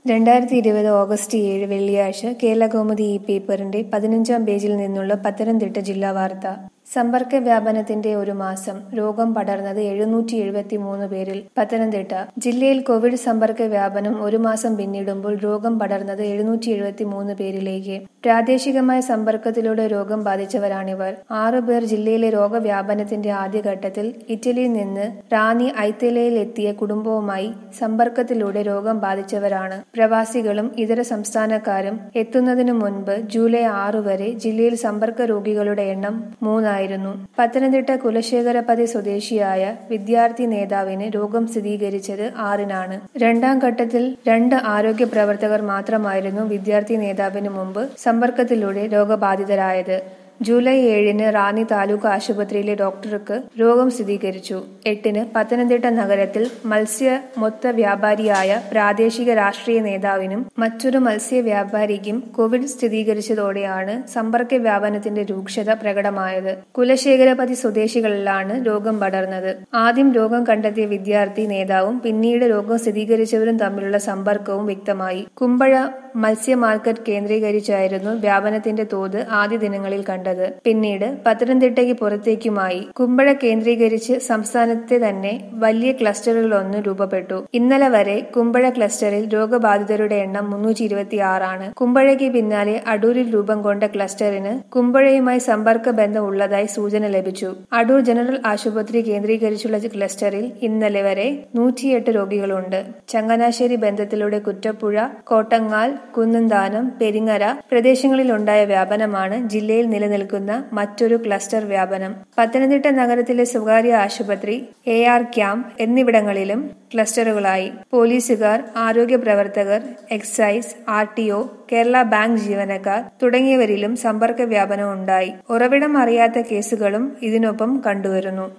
രണ്ടായിരത്തി ഇരുപത് ഓഗസ്റ്റ് ഏഴ് വെള്ളിയാഴ്ച കേരളകൗമുദി ഈ പേപ്പറിന്റെ പതിനഞ്ചാം പേജിൽ നിന്നുള്ള പത്തനംതിട്ട ജില്ലാ വാർത്ത സമ്പർക്ക വ്യാപനത്തിന്റെ ഒരു മാസം രോഗം പടർന്നത് എഴുന്നൂറ്റി എഴുപത്തി മൂന്ന് പേരിൽ പത്തനംതിട്ട ജില്ലയിൽ കോവിഡ് സമ്പർക്ക വ്യാപനം ഒരു മാസം പിന്നിടുമ്പോൾ രോഗം പടർന്നത് എഴുന്നൂറ്റി എഴുപത്തി മൂന്ന് പേരിലേക്ക് പ്രാദേശികമായ സമ്പർക്കത്തിലൂടെ രോഗം ബാധിച്ചവരാണിവർ ആറു പേർ ജില്ലയിലെ രോഗവ്യാപനത്തിന്റെ ആദ്യഘട്ടത്തിൽ ഇറ്റലിയിൽ നിന്ന് റാന്നി ഐത്തലയിൽ എത്തിയ കുടുംബവുമായി സമ്പർക്കത്തിലൂടെ രോഗം ബാധിച്ചവരാണ് പ്രവാസികളും ഇതര സംസ്ഥാനക്കാരും എത്തുന്നതിനു മുൻപ് ജൂലൈ ആറു വരെ ജില്ലയിൽ സമ്പർക്ക രോഗികളുടെ എണ്ണം മൂന്നായിരുന്നു പത്തനംതിട്ട കുലശേഖരപതി സ്വദേശിയായ വിദ്യാർത്ഥി നേതാവിന് രോഗം സ്ഥിരീകരിച്ചത് ആറിനാണ് രണ്ടാം ഘട്ടത്തിൽ രണ്ട് ആരോഗ്യ പ്രവർത്തകർ മാത്രമായിരുന്നു വിദ്യാർത്ഥി നേതാവിന് മുമ്പ് സമ്പർക്കത്തിലൂടെ രോഗബാധിതരായത് ജൂലൈ ഏഴിന് റാന്നി താലൂക്ക് ആശുപത്രിയിലെ ഡോക്ടർക്ക് രോഗം സ്ഥിരീകരിച്ചു എട്ടിന് പത്തനംതിട്ട നഗരത്തിൽ മത്സ്യ മൊത്ത വ്യാപാരിയായ പ്രാദേശിക രാഷ്ട്രീയ നേതാവിനും മറ്റൊരു മത്സ്യ വ്യാപാരിക്കും കോവിഡ് സ്ഥിരീകരിച്ചതോടെയാണ് സമ്പർക്ക വ്യാപനത്തിന്റെ രൂക്ഷത പ്രകടമായത് കുലശേഖരപതി സ്വദേശികളിലാണ് രോഗം പടർന്നത് ആദ്യം രോഗം കണ്ടെത്തിയ വിദ്യാർത്ഥി നേതാവും പിന്നീട് രോഗം സ്ഥിരീകരിച്ചവരും തമ്മിലുള്ള സമ്പർക്കവും വ്യക്തമായി കുമ്പഴ മത്സ്യ മാർക്കറ്റ് കേന്ദ്രീകരിച്ചായിരുന്നു വ്യാപനത്തിന്റെ തോത് ആദ്യ ദിനങ്ങളിൽ കണ്ടത് പിന്നീട് പത്തനംതിട്ടയ്ക്ക് പുറത്തേക്കുമായി കുമ്പഴ കേന്ദ്രീകരിച്ച് സംസ്ഥാനത്തെ തന്നെ വലിയ ക്ലസ്റ്ററുകളൊന്ന് രൂപപ്പെട്ടു ഇന്നലെ വരെ കുമ്പഴ ക്ലസ്റ്ററിൽ രോഗബാധിതരുടെ എണ്ണം മുന്നൂറ്റി ഇരുപത്തി ആറാണ് കുമ്പഴയ്ക്ക് പിന്നാലെ അടൂരിൽ രൂപം കൊണ്ട ക്ലസ്റ്ററിന് കുമ്പഴയുമായി സമ്പർക്ക ബന്ധം ഉള്ളതായി സൂചന ലഭിച്ചു അടൂർ ജനറൽ ആശുപത്രി കേന്ദ്രീകരിച്ചുള്ള ക്ലസ്റ്ററിൽ ഇന്നലെ വരെ നൂറ്റിയെട്ട് രോഗികളുണ്ട് ചങ്ങനാശ്ശേരി ബന്ധത്തിലൂടെ കുറ്റപ്പുഴ കോട്ടങ്ങാൽ കുന്നന്താനം പെരിങ്ങര പ്രദേശങ്ങളിലുണ്ടായ വ്യാപനമാണ് ജില്ലയിൽ നിലനിൽക്കുന്ന മറ്റൊരു ക്ലസ്റ്റർ വ്യാപനം പത്തനംതിട്ട നഗരത്തിലെ സ്വകാര്യ ആശുപത്രി എ ആർ ക്യാമ്പ് എന്നിവിടങ്ങളിലും ക്ലസ്റ്ററുകളായി പോലീസുകാർ ആരോഗ്യ പ്രവർത്തകർ excise R T O Kerala bank ജീവനക്കാർ തുടങ്ങിയവരിലും സമ്പർക്ക വ്യാപനം ഉണ്ടായി ഉറവിടം അറിയാത്ത കേസുകളും ഇതിനൊപ്പം കണ്ടുവരുന്നു